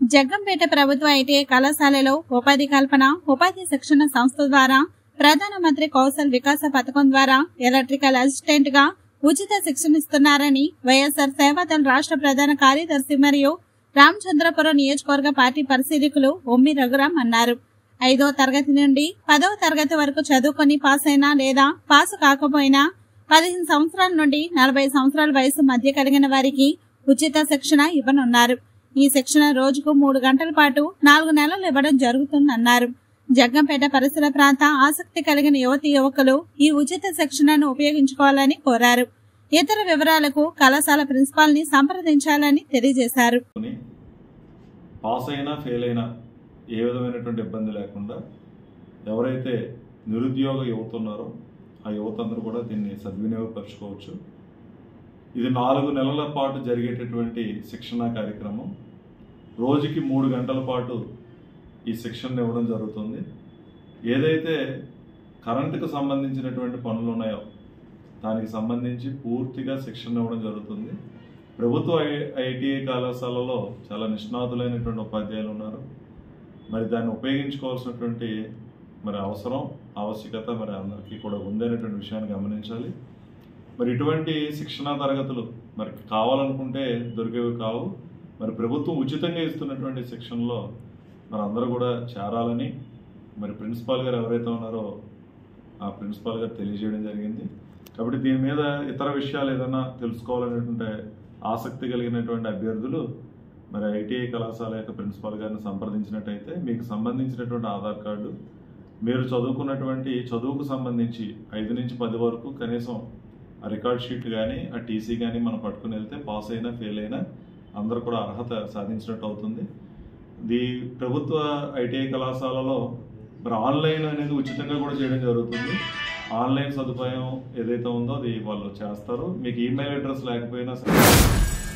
జగ్గంపేట ప్రభుత్వ ఐటీఐ కళాశాలలో ఉపాధి కల్పన ఉపాధి శిక్షణ సంస్థ ద్వారా ప్రధానమంత్రి కౌశల్ వికాస పథకం ద్వారా ఎలక్ట్రికల్ అసిస్టెంట్ గా ఉచిత శిక్షణ ఇస్తున్నారని వైఎస్ఆర్ సేవాదళ రాష్ట్ర ప్రధాన కార్యదర్శి మరియు రామచంద్రపురం నియోజకవర్గ పార్టీ పరిశీలకులు ఒమ్మి రఘురాం అన్నారు ఐదో తరగతి నుండి పదవ తరగతి వరకు చదువుకొని పాస్ అయినా లేదా పాస్ కాకపోయినా పదిహేను సంవత్సరాల నుండి నలభై సంవత్సరాల వయసు మధ్య కలిగిన వారికి ఉచిత శిక్షణ ఇవ్వనున్నారు ఈ శిక్షణ రోజుకు మూడు గంటల పాటు నాలుగు నెలలు ఇవ్వడం జరుగుతుందన్నారు జగ్గంపేట పరిసర ప్రాంత ఆసక్తి కలిగిన యువతి యువకులు ఈ ఉచిత శిక్షణను ఉపయోగించుకోవాలని కోరారు ఇతర వివరాలకు కళాశాల ప్రిన్సిపాల్ ని సంప్రదించాలని తెలియజేశారు కొని పాస్ అయినా ఫెయిల్ అయినా ఏ విధమైనటువంటి ఇబ్బంది లేకుండా ఎవరైతే నిరుద్యోగ యువత ఉన్నారో ఆ యువత అందరూ కూడా దీన్ని సద్వినియోగపరచుకోవచ్చు ఇది నాలుగు నెలల పాటు జరిగేటటువంటి శిక్షణా కార్యక్రమం రోజుకి మూడు గంటల పాటు ఈ శిక్షణ ఇవ్వడం జరుగుతుంది ఏదైతే కరెంటుకు సంబంధించినటువంటి పనులు ఉన్నాయో దానికి సంబంధించి పూర్తిగా శిక్షణ ఇవ్వడం జరుగుతుంది ప్రభుత్వ ఐ- ఐటీఐ కళాశాలలో చాలా నిష్ణాతులైనటువంటి ఉపాధ్యాయులు ఉన్నారు మరి దాన్ని ఉపయోగించుకోవాల్సినటువంటి మరి అవసరం ఆవశ్యకత మరి అందరికీ కూడా ఉందనేటువంటి విషయాన్ని గమనించాలి మరి ఇటువంటి శిక్షణా తరగతులు మరి కావాలనుకుంటే దొరికేవి కావు మరి ప్రభుత్వం ఉచితంగా ఇస్తున్నటువంటి శిక్షణలో మరి అందరూ కూడా చేరాలని మరి ప్రిన్సిపాల్ గారు ఎవరైతే ఉన్నారో ఆ ప్రిన్సిపాల్ గారు తెలియజేయడం జరిగింది కాబట్టి దీని మీద ఇతర విషయాలు ఏదైనా తెలుసుకోవాలనేటువంటి ఆసక్తి కలిగినటువంటి అభ్యర్థులు మరి ఐటీఐ కళాశాల యొక్క ప్రిన్సిపాల్ గారిని సంప్రదించినట్టయితే మీకు సంబంధించినటువంటి ఆధార్ కార్డు మీరు చదువుకున్నటువంటి చదువుకు సంబంధించి ఐదు నుంచి పది వరకు కనీసం ఆ రికార్డ్ షీట్ కానీ ఆ టీసీ కానీ మనం పట్టుకుని వెళ్తే పాస్ అయినా ఫెయిల్ అయినా అందరూ కూడా అర్హత సాధించినట్టు అవుతుంది ది ప్రభుత్వ ఐటీఐ కళాశాలలో మరి ఆన్లైన్ అనేది ఉచితంగా కూడా చేయడం జరుగుతుంది ఆన్లైన్ సదుపాయం ఏదైతే ఉందో అది వాళ్ళు చేస్తారు మీకు ఈమెయిల్ అడ్రస్ లేకపోయినా సరే